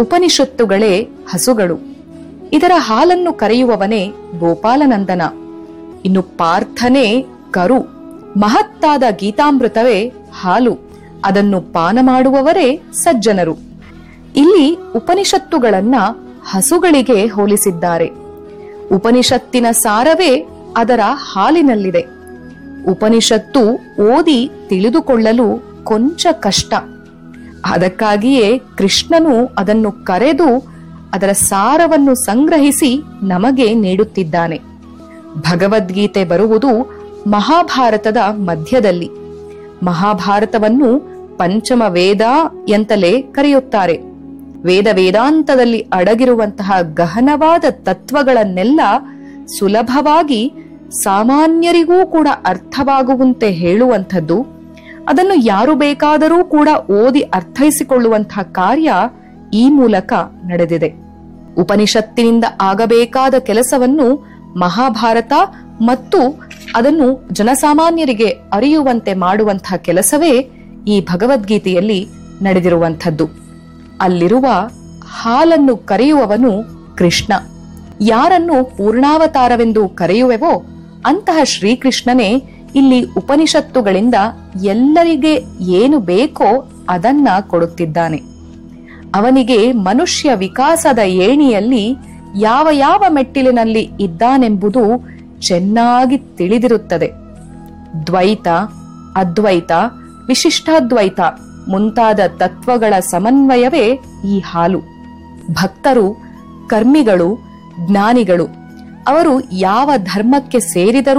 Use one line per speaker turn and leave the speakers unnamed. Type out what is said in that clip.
ಉಪನಿಷತ್ತುಗಳೇ ಹಸುಗಳು ಇದರ ಹಾಲನ್ನು ಕರೆಯುವವನೇ ಗೋಪಾಲನಂದನ ಇನ್ನು ಪಾರ್ಥನೇ ಕರು ಮಹತ್ತಾದ ಗೀತಾಮೃತವೇ ಹಾಲು ಅದನ್ನು ಪಾನ ಮಾಡುವವರೇ ಸಜ್ಜನರು ಇಲ್ಲಿ ಉಪನಿಷತ್ತುಗಳನ್ನ ಹಸುಗಳಿಗೆ ಹೋಲಿಸಿದ್ದಾರೆ ಉಪನಿಷತ್ತಿನ ಸಾರವೇ ಅದರ ಹಾಲಿನಲ್ಲಿದೆ ಉಪನಿಷತ್ತು ಓದಿ ತಿಳಿದುಕೊಳ್ಳಲು ಕೊಂಚ ಕಷ್ಟ ಅದಕ್ಕಾಗಿಯೇ ಕೃಷ್ಣನು ಅದನ್ನು ಕರೆದು ಅದರ ಸಾರವನ್ನು ಸಂಗ್ರಹಿಸಿ ನಮಗೆ ನೀಡುತ್ತಿದ್ದಾನೆ ಭಗವದ್ಗೀತೆ ಬರುವುದು ಮಹಾಭಾರತದ ಮಧ್ಯದಲ್ಲಿ ಮಹಾಭಾರತವನ್ನು ಪಂಚಮ ವೇದ ಎಂತಲೇ ಕರೆಯುತ್ತಾರೆ ವೇದ ವೇದಾಂತದಲ್ಲಿ ಅಡಗಿರುವಂತಹ ಗಹನವಾದ ತತ್ವಗಳನ್ನೆಲ್ಲ ಸುಲಭವಾಗಿ ಸಾಮಾನ್ಯರಿಗೂ ಕೂಡ ಅರ್ಥವಾಗುವಂತೆ ಹೇಳುವಂಥದ್ದು ಅದನ್ನು ಯಾರು ಬೇಕಾದರೂ ಕೂಡ ಓದಿ ಅರ್ಥೈಸಿಕೊಳ್ಳುವಂತಹ ಕಾರ್ಯ ಈ ಮೂಲಕ ನಡೆದಿದೆ ಉಪನಿಷತ್ತಿನಿಂದ ಆಗಬೇಕಾದ ಕೆಲಸವನ್ನು ಮಹಾಭಾರತ ಮತ್ತು ಅದನ್ನು ಜನಸಾಮಾನ್ಯರಿಗೆ ಅರಿಯುವಂತೆ ಮಾಡುವಂತಹ ಕೆಲಸವೇ ಈ ಭಗವದ್ಗೀತೆಯಲ್ಲಿ ನಡೆದಿರುವಂಥದ್ದು ಅಲ್ಲಿರುವ ಹಾಲನ್ನು ಕರೆಯುವವನು ಕೃಷ್ಣ ಯಾರನ್ನು ಪೂರ್ಣಾವತಾರವೆಂದು ಕರೆಯುವೆವೋ ಅಂತಹ ಶ್ರೀಕೃಷ್ಣನೇ ಇಲ್ಲಿ ಉಪನಿಷತ್ತುಗಳಿಂದ ಎಲ್ಲರಿಗೆ ಏನು ಬೇಕೋ ಅದನ್ನ ಕೊಡುತ್ತಿದ್ದಾನೆ ಅವನಿಗೆ ಮನುಷ್ಯ ವಿಕಾಸದ ಏಣಿಯಲ್ಲಿ ಯಾವ ಯಾವ ಮೆಟ್ಟಿಲಿನಲ್ಲಿ ಇದ್ದಾನೆಂಬುದು ಚೆನ್ನಾಗಿ ತಿಳಿದಿರುತ್ತದೆ ದ್ವೈತ ಅದ್ವೈತ ವಿಶಿಷ್ಟಾದ್ವೈತ ಮುಂತಾದ ತತ್ವಗಳ ಸಮನ್ವಯವೇ ಈ ಹಾಲು ಭಕ್ತರು ಕರ್ಮಿಗಳು ಜ್ಞಾನಿಗಳು ಅವರು ಯಾವ ಧರ್ಮಕ್ಕೆ ಸೇರಿದರೂ